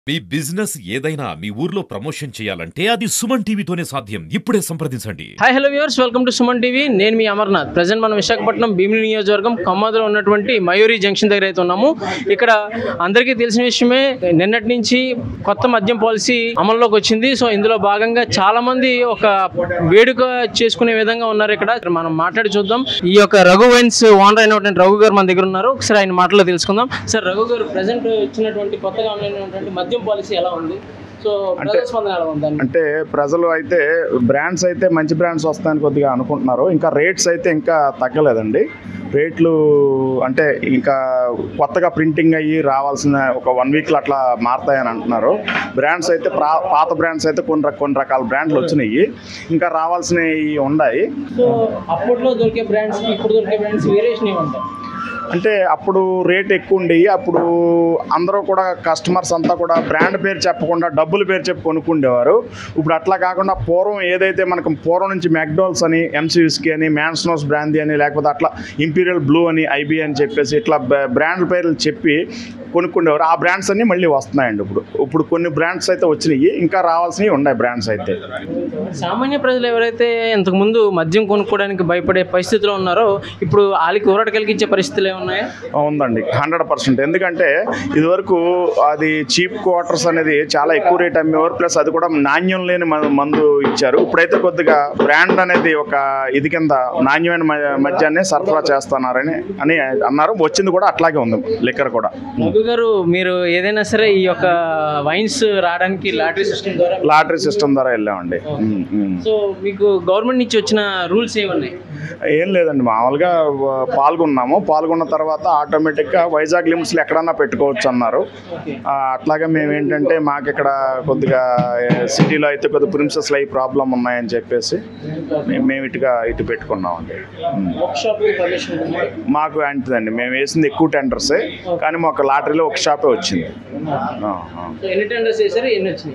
మీ business ఏదైనా మీ ఊర్లో promotion చేయాలంటే అది సుమన్ టీవీతోనే సాధ్యం ఇప్పుడే సంప్రదించండి hi hello viewers welcome to Suman TV నేను మీ అమర్నాథ్ ప్రజెంట్ మనం విశాఖపట్నం భీమిలి నియోజకవర్గం కమ్మాదులో ఉన్నటువంటి మయూరి జంక్షన్ దగ్గర అయితే ఉన్నాము ఇక్కడ అందరికీ తెలిసిన విషయమే నిన్నటి నుంచి కొత్త మద్యం పాలసీ అమల్లోకి వచ్చింది సో ఇందులో భాగంగా చాలా మంది ఒక వేడుక చేసుకునే విధంగా ఉన్నారు ఇక్కడ మనం మాట్లాడి చూద్దాం ఈ యొక్క రఘు వైన్స్ ఓనర్ అయినటువంటి రఘు గారు మన దగ్గర ఉన్నారు ఒకసారి ఆయన మాటలో తెలుసుకుందాం సార్ రఘు గారు ప్రజెంట్ వచ్చినటువంటి కొత్తగా అమలైనటువంటి మద్యం పాలసీ ఎలా ఉంది సో ప్రజల స్పందన ఎలా ఉంది దాని మీద? అంటే ప్రజలు అయితే బ్రాండ్స్ అయితే మంచి బ్రాండ్స్ వస్తాయని కొద్దిగా అనుకుంటున్నారు ఇంకా రేట్స్ అయితే ఇంకా తగ్గలేదండి రేట్లు అంటే ఇంకా కొత్తగా ప్రింటింగ్ అయ్యి రావాల్సిన ఒక వన్ వీక్లో అట్లా మారుతాయని అంటున్నారు బ్రాండ్స్ అయితే ప్రా పాత బ్రాండ్స్ అయితే కొన్ని రక- కొన్ని రకాల బ్రాండ్లు వచ్చినాయి ఇంకా రావాల్సినవి ఉన్నాయి సో అప్పట్లో దొరికే బ్రాండ్స్ ఇప్పుడు దొరికే బ్రాండ్స్ వేరియేషన్ ఏమంటారు అంటే అప్పుడు రేట్ ఎక్కువ ఉండేవి అప్పుడు అందరూ కూడా కస్టమర్స్ అంతా కూడా బ్రాండ్ పేరు చెప్పకుండా డబ్బుల పేరు చెప్పి కొనుక్కుండేవారు ఇప్పుడు అట్లా కాకుండా పూర్వం ఏదైతే మనకు పూర్వం నుంచి మెక్డోల్స్ అని ఎంసీ విస్కీ అని మ్యాన్స్నోస్ బ్రాందీ అని లేకపోతే అట్లా ఇంపీరియల్ బ్లూ అని ఐబీ అని చెప్పేసి ఇట్లా బ్రా- బ్రాండ్ల పేర్లు చెప్పి కొనుక్కుండేవారు ఆ బ్రాండ్స్ అన్నీ మళ్ళీ వస్తున్నాయండి ఇప్పుడు ఇప్పుడు కొన్ని బ్రాండ్స్ అయితే వచ్చినాయి ఇంకా రావాల్సినవి ఉన్నాయి బ్రాండ్స్ అయితే సామాన్య ప్రజలు ఎవరైతే ఇంతకు ముందు మద్యం కొనుక్కోవడానికి భయపడే పరిస్థితిలో ఉన్నారో ఇప్పుడు వాళ్ళకి ఊరట కలిగించే పరిస్థితులు ఏమున్నాయి ఉందండి హండ్రెడ్ పర్సెంట్ ఎందుకంటే ఇదివరకు అది చీప్ క్వార్టర్స్ అనేది చాలా ఎక్కువ రేట్ అమ్మేవారు ప్లస్ అది కూడా నాణ్యం లేని మ- మందు ఇచ్చారు ఇప్పుడైతే కొద్దిగా బ్రాండ్ అనేది ఒక ఇది కింద నాణ్యమైన మ- మద్యాన్ని సరఫరా చేస్తున్నారని అని అన్నారు వచ్చింది కూడా అట్లాగే ఉంది లిక్కర్ కూడా రఘు గారు మీరు ఏదైనా సరే ఈ యొక్క వైన్స్ రావడానికి లాటరీ సిస్టమ్ ద్వారా లాటరీ సిస్టమ్ ద్వారా వెళ్ళామండి ఉమ్, ఉమ్. సో మీకు గవర్నమెంట్ నుంచి వచ్చిన రూల్స్ ఏమున్నాయి ఏం లేదండి మామూలుగా ఆ, పాల్గొన్నాము పాల్గొన్న తర్వాత ఆటోమేటిక్గా వైజాగ్ లిమిట్స్లో ఎక్కడన్నా పెట్టుకోవచ్చు అన్నారు ఓకే ఆ, అట్లాగే మేము ఏంటంటే మాకు ఇక్కడ కొద్దిగా సిటీలో అయితే కొద్దిగా ప్రిన్సెస్లో ఈ ప్రాబ్లం ఉన్నాయని చెప్పేసి మేము మేము ఇటుగా ఇటు పెట్టుకున్నామండి ఉమ్. వర్క్ షాప్ పర్మిషన్ ఉంది మాకు అంతదండి మేము వేసింది ఎక్కువ టెండర్సే కానీ మాకు లాటరీలో ఒక షాపే వచ్చింది ఆ, ఆ. సో ఎన్ని టెండర్స్ వేసారు ఎన్ని వచ్చినాయి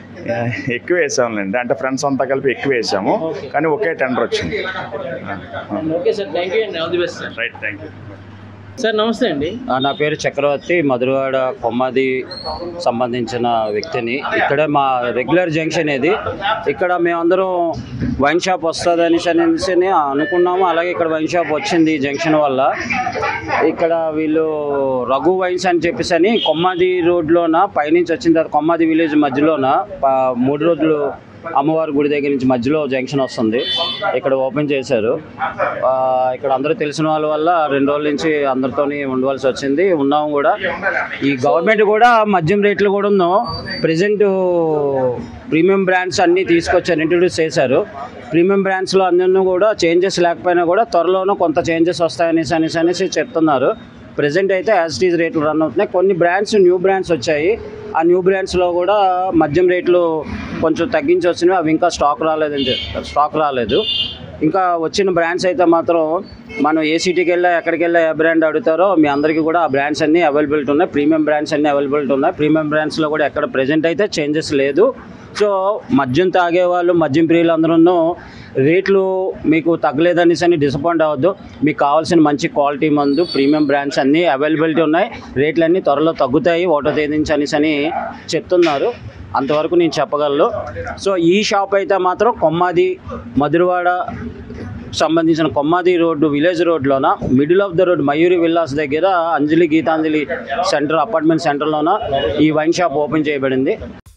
ఎక్కువ వేసాములేండి అంటే ఫ్రెండ్స్ అంతా కలిపి ఎక్కువ వేసాము కానీ ఒకే టెండర్ వచ్చింది ఓకే సార్ థ్యాంక్ యూ అండి all the best sir right thank you sir నమస్తే అండి ఆ, నా పేరు చక్రవర్తి మధురవాడ కొమ్మది సంబంధించిన వ్యక్తిని ఇక్కడే మా రెగ్యులర్ జంక్షన్ ఇది ఇక్కడ మేమందరం వైన్ షాప్ వస్తుంది అనేసి అనేసి అనుకున్నాము అలాగే ఇక్కడ వైన్ షాప్ వచ్చింది ఈ జంక్షన్ వల్ల ఇక్కడ వీళ్ళు రఘు వైన్స్ అని చెప్పేసి అని కొమ్మది రోడ్లోన పైనుంచి వచ్చిన తర్వాత కొమ్మది విలేజ్ మధ్యలోన ప- మూడు రోజులు అమ్మవారి గుడి దగ్గర నుంచి మధ్యలో జంక్షన్ వస్తుంది ఇక్కడ ఓపెన్ చేశారు ఆ, ఇక్కడ అందరూ తెలిసిన వాళ్ళ వల్ల రెండు రోజుల నుంచి అందరితోని ఉండవలసి వచ్చింది ఉన్నాము కూడా ఈ గవర్నమెంట్ కూడా మద్యం రేట్లు కూడా ఉన్నాం ప్రజెంట్ ప్రీమియం బ్రాండ్స్ అన్నీ తీసుకొచ్చారు ఇంట్రడ్యూస్ చేశారు ప్రీమియం బ్రాండ్స్లో అన్నీ కూడా చేంజెస్ లేకపోయినా కూడా త్వరలోనూ కొంత చేంజెస్ వస్తాయనేసి అనేసి అనేసి చెప్తున్నారు ప్రజెంట్ అయితే యాజ్ టీజ్ రేట్లు రన్ అవుతున్నాయి కొన్ని బ్రాండ్స్ న్యూ బ్రాండ్స్ వచ్చాయి ఆ న్యూ బ్రాండ్స్లో కూడా మద్యం రేట్లు కొంచెం తగ్గించి వచ్చినవి అవి ఇంకా స్టాక్ రాలేదండి స్టాక్ రాలేదు ఇంకా వచ్చిన బ్రాండ్స్ అయితే మాత్రం మనం ఏ సిటీకి వెళ్ళా ఎక్కడికి వెళ్ళా ఏ బ్రాండ్ అడుగుతారో మీ అందరికీ కూడా ఆ బ్రాండ్స్ అన్నీ అవైలబిలిటీ ఉన్నాయి ప్రీమియం బ్రాండ్స్ అన్నీ అవైలబిలిటీ ఉన్నాయి ప్రీమియం బ్రాండ్స్లో కూడా ఎక్కడ ప్రెజెంట్ అయితే చేంజెస్ లేదు సో మద్యం తాగే వాళ్ళు మద్యం ప్రియులు అందరూ రేట్లు మీకు తగ్గలేదనేసి అని డిసప్పాయింట్ అవ్వద్దు మీకు కావాల్సిన మంచి క్వాలిటీ మందు ప్రీమియం బ్రాండ్స్ అన్నీ అవైలబిలిటీ ఉన్నాయి రేట్లు అన్నీ త్వరలో తగ్గుతాయి ఒకటో తేదీ నుంచి అనేసి అని చెప్తున్నారు అంతవరకు నేను చెప్పగలను సో ఈ షాప్ అయితే మాత్రం కొమ్మాది మధురవాడ సంబంధించిన కొమ్మాది రోడ్డు విలేజ్ రోడ్లోన middle of the road Mayuri villas దగ్గర అంజలి గీతాంజలి సెంటర్ అపార్ట్మెంట్ సెంటర్లోన ఈ వైన్ షాప్ ఓపెన్ చేయబడింది